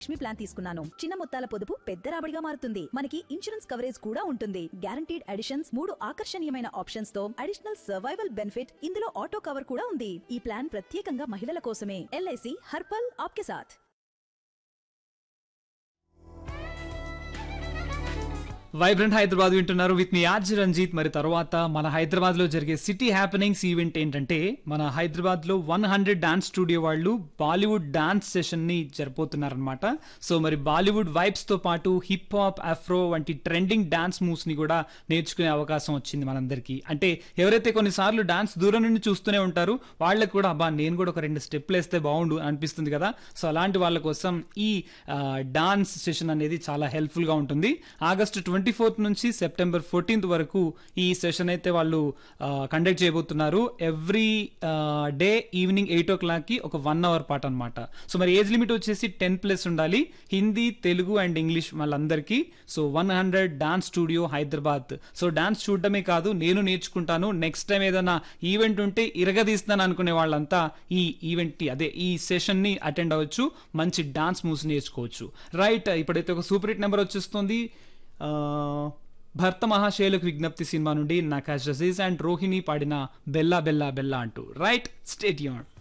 Lakshmi plan తీసుకున్నాను చిన్న మొత్తాల పొదుపు పెద్ద రాబడిగా మారుతుంది మనకి ఇన్సూరెన్స్ కవరేజ్ కూడా ఉంటుంది గ్యారంటీడ్ అడిషన్స్ మూడు ఆకర్షణీయమైన ఆప్షన్స్ తో అడిషనల్ సర్వైవల్ బెనిఫిట్ ఇందులో ఆటో కవర్ కూడా ఉంది ఈ ప్లాన్ ప్రత్యేకంగా మహిళల కోసమే ఎల్ఐసి హర్పల్ ఆప్కే సాథ్ వైబ్రెంట్ హైదరాబాద్ వింటున్నారు విత్ మీ ఆర్జ్ రంజిత్ మరి తర్వాత మన హైదరాబాద్ లో జరిగే సిటీ హ్యాపెనింగ్స్ ఈవెంట్ ఏంటంటే మన హైదరాబాద్ లో వన్ హండ్రెడ్ డాన్స్ స్టూడియో వాళ్ళు బాలీవుడ్ డాన్స్ సెషన్ ని జరపోతున్నారనమాట సో మరి బాలీవుడ్ వైబ్స్ తో పాటు హిప్ హాప్ అఫ్రో వంటి ట్రెండింగ్ డాన్స్ మూవ్స్ ని కూడా నేర్చుకునే అవకాశం వచ్చింది మనందరికీ అంటే ఎవరైతే కొన్నిసార్లు డాన్స్ దూరం నుండి చూస్తూనే ఉంటారు వాళ్ళకి కూడా అబ్బా నేను కూడా ఒక రెండు స్టెప్లు వేస్తే బాగుండు అనిపిస్తుంది కదా సో అలాంటి వాళ్ళ కోసం ఈ డాన్స్ సెషన్ అనేది చాలా హెల్ప్ఫుల్ గా ఉంటుంది ఆగస్టు ట్వంటీ ఫోర్త్ నుంచి సెప్టెంబర్ ఫోర్టీన్త్ వరకు ఈ సెషన్ అయితే వాళ్ళు కండక్ట్ చేయబోతున్నారు every day evening eight o'clock కి ఒక వన్ అవర్ పాట అనమాట సో మరి ఏజ్ లిమిట్ వచ్చేసి టెన్ ప్లస్ ఉండాలి హిందీ తెలుగు అండ్ ఇంగ్లీష్ వాళ్ళందరికీ so one hundred dance studio Hyderabad so dance చూడడమే కాదు నేను నేర్చుకుంటాను నెక్స్ట్ టైం ఏదైనా ఈవెంట్ ఉంటే ఇరగదీస్తాను అనుకునే వాళ్ళంతా ఈ ఈవెంట్ ని అదే ఈ సెషన్ ని అటెండ్ అవ్వచ్చు మంచి డాన్స్ మూవ్స్ నేర్చుకోవచ్చు రైట్ ఇప్పుడైతే ఒక సూపర్ హిట్ నెంబర్ వచ్చేస్తుంది ఆ, భర్త మహాశైలకు విజ్ఞప్తి సినిమా నుండి నకాష్ అజీజ్ అండ్ రోహిణి పాడిన బెల్లా బెల్లా బెల్లా అంటూ రైట్ స్టేట్ యూన్